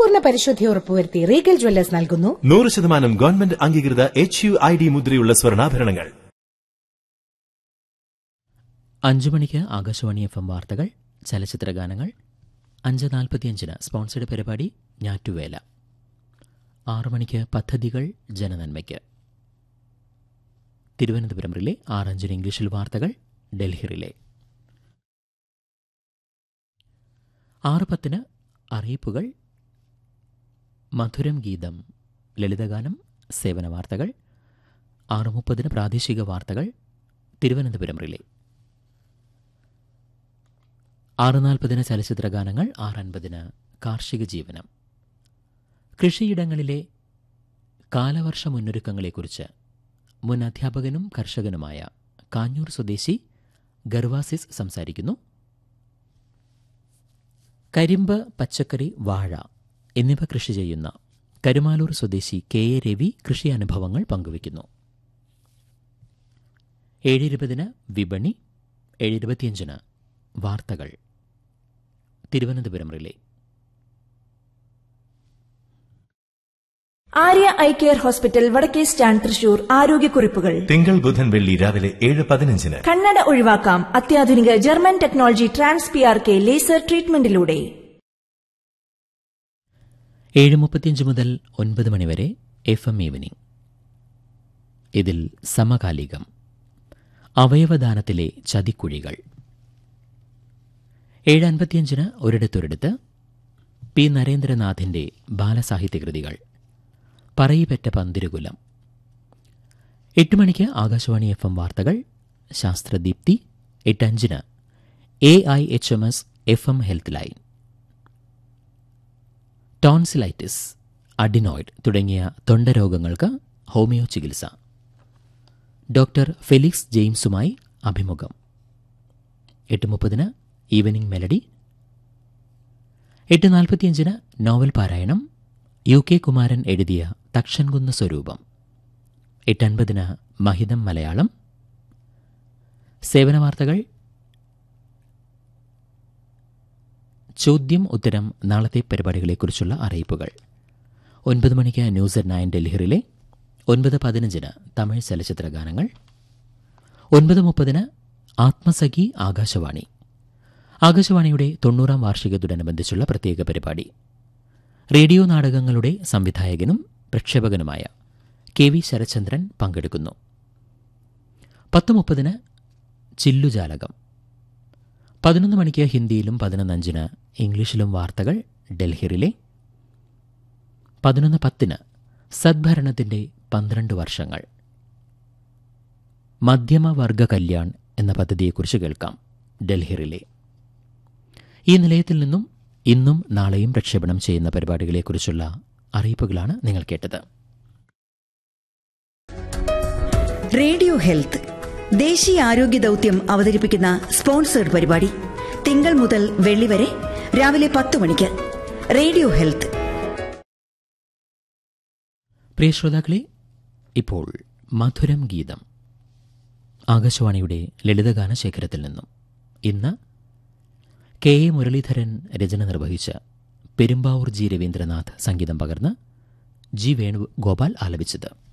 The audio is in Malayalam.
പരിപൂർണ പരിശുദ്ധി ഉറപ്പുവരുത്തി റീഗൽ ജ്വല്ലേഴ്സ് നൽകുന്നു നൂറ് ശതമാനം ഗവൺമെന്റ് അംഗീകൃത എച്ച് യു ഐ ഡി മുദ്രയുള്ള സ്വർണ്ണാഭരണങ്ങൾ അഞ്ചു മണിക്ക് ആകാശവാണി എഫ് എം വാർത്തകൾ ചലച്ചിത്ര ഗാനങ്ങൾ അഞ്ച് നാൽപ്പത്തിയഞ്ചിന് സ്പോൺസർഡ് പരിപാടി ഞാറ്റുവേല ആറു മണിക്ക് പദ്ധതികൾ ജനനന്മയ്ക്ക് തിരുവനന്തപുരം റിലേ ആറഞ്ചിന് ഇംഗ്ലീഷിൽ വാർത്തകൾ ഡൽഹി റിലേ ആറ് പത്തിന് അറിയിപ്പുകൾ മധുരം ഗീതം ലളിതഗാനം സേവന വാർത്തകൾ ആറ് മുപ്പതിന് പ്രാദേശിക വാർത്തകൾ തിരുവനന്തപുരം റിലേ ആറ് നാൽപ്പതിന് ചലച്ചിത്ര ഗാനങ്ങൾ ആറ് അൻപതിന് കാർഷിക ജീവനം കൃഷിയിടങ്ങളിലെ കാലവർഷ മുന്നൊരുക്കങ്ങളെക്കുറിച്ച് മുൻ അധ്യാപകനും കർഷകനുമായ കാഞ്ഞൂർ സ്വദേശി ഗർവാസിസ് സംസാരിക്കുന്നു കരിമ്പ് പച്ചക്കറി വാഴ എന്നിവ കൃഷി ചെയ്യുന്ന കരുമാലൂർ സ്വദേശി കെ എ രവി കൃഷി അനുഭവങ്ങൾ പങ്കുവയ്ക്കുന്നു ഏഴിരുപതിന് വിപണി ഏഴിരുപത്തിയഞ്ചിന് വാർത്തകൾ Thiruvananthapuram relay Arya eye care hospital വടക്കേ സ്റ്റാൻഡ് തൃശൂർ ആരോഗ്യക്കുറിപ്പുകൾ തിങ്കൾ ബുധൻ വെള്ളി രാവിലെ ഏഴ് പതിനഞ്ചിന് കണ്ണട ഒഴിവാക്കാം അത്യാധുനിക German technology trans P R K laser ട്രീറ്റ്മെന്റിലൂടെ ഏഴ് മുപ്പത്തിയഞ്ച് മുതൽ ഒൻപത് മണിവരെ എഫ് എം ഈവനിംഗ് ഇതിൽ സമകാലികം അവയവദാനത്തിലെ ചതിക്കുഴികൾ ഏഴ് അൻപത്തിയഞ്ചിന് ഒരിടത്തൊരിടത്ത് പി നരേന്ദ്രനാഥിന്റെ ബാലസാഹിത്യകൃതികൾ പറയിപ്പറ്റ പന്തിരുകുലം എട്ട് മണിക്ക് ആകാശവാണി എഫ് എം വാർത്തകൾ ശാസ്ത്രദീപ്തി എട്ടഞ്ചിന് A I H M S F M health line tonsillitis adenoid തുടങ്ങിയ തൊണ്ടരോഗങ്ങൾക്ക് ഹോമിയോ ചികിത്സ ഡോക്ടർ ഫെലിക്സ് ജെയിംസുമായി അഭിമുഖം എട്ട് മുപ്പതിന് ഈവനിംഗ് മെലഡി എട്ട് നാൽപ്പത്തിയഞ്ചിന് നോവൽ പാരായണം യു കെ കുമാരൻ എഴുതിയ തക്ഷൻകുന്ന് സ്വരൂപം എട്ടൻപതിന് മഹിതം മലയാളം സേവന വാർത്തകൾ ചോദ്യം ഉത്തരം നാളത്തെ പരിപാടികളെക്കുറിച്ചുള്ള അറിയിപ്പുകൾ ഒൻപത് മണിക്ക് ന്യൂസ് അറ്റ് നയൻ ഡൽഹിയിലെ ഒൻപത് പതിനഞ്ചിന് തമിഴ് ചലച്ചിത്ര ഗാനങ്ങൾ ഒൻപത് മുപ്പതിന് ആത്മസഖി ആകാശവാണി ആകാശവാണിയുടെ തൊണ്ണൂറാം വാർഷികത്തോടനുബന്ധിച്ചുള്ള പ്രത്യേക പരിപാടി റേഡിയോ നാടകങ്ങളുടെ സംവിധായകനും പ്രക്ഷേപകനുമായ കെ വി ശരചന്ദ്രൻ പങ്കെടുക്കുന്നു പത്ത് മുപ്പതിന് ചില്ലുജാലകം പതിനൊന്ന് മണിക്ക് ഹിന്ദിയിലും പതിനൊന്നഞ്ചിന് ഇംഗ്ലീഷിലും വാർത്തകൾ ഡൽഹിയിലെ പതിനൊന്ന് പത്തിന് സദ്ഭരണത്തിന്റെ പന്ത്രണ്ട് വർഷങ്ങൾ മധ്യമവർഗ കല്യാൺ എന്ന പദ്ധതിയെക്കുറിച്ച് കേൾക്കാം ഡൽഹിയിലെ ഈ നിലയത്തിൽ നിന്നും ഇന്നും നാളെയും പ്രക്ഷേപണം ചെയ്യുന്ന പരിപാടികളെക്കുറിച്ചുള്ള അറിയിപ്പുകളാണ് നിങ്ങൾ കേട്ടത് റേഡിയോ ഹെൽത്ത് ദേശീയ ആരോഗ്യ ദൗത്യം അവതരിപ്പിക്കുന്ന സ്പോൺസേഡ് പരിപാടി തിങ്കൾ മുതൽ വെള്ളി വരെ രാവിലെ പത്ത് മണിക്ക് റേഡിയോ ഹെൽത്ത് പ്രിയ ശ്രോതാക്കളെ ഇപ്പോൾ മധുരം ഗീതം ആകാശവാണിയുടെ ലളിതഗാന ശേഖരത്തിൽ നിന്നും ഇന്ന് കെ എ മുരളീധരൻ രചന നിർവഹിച്ച പെരുമ്പാവൂർ ജി രവീന്ദ്രനാഥ് സംഗീതം പകർന്ന് ജി വേണുഗോപാൽ ആലപിച്ചത്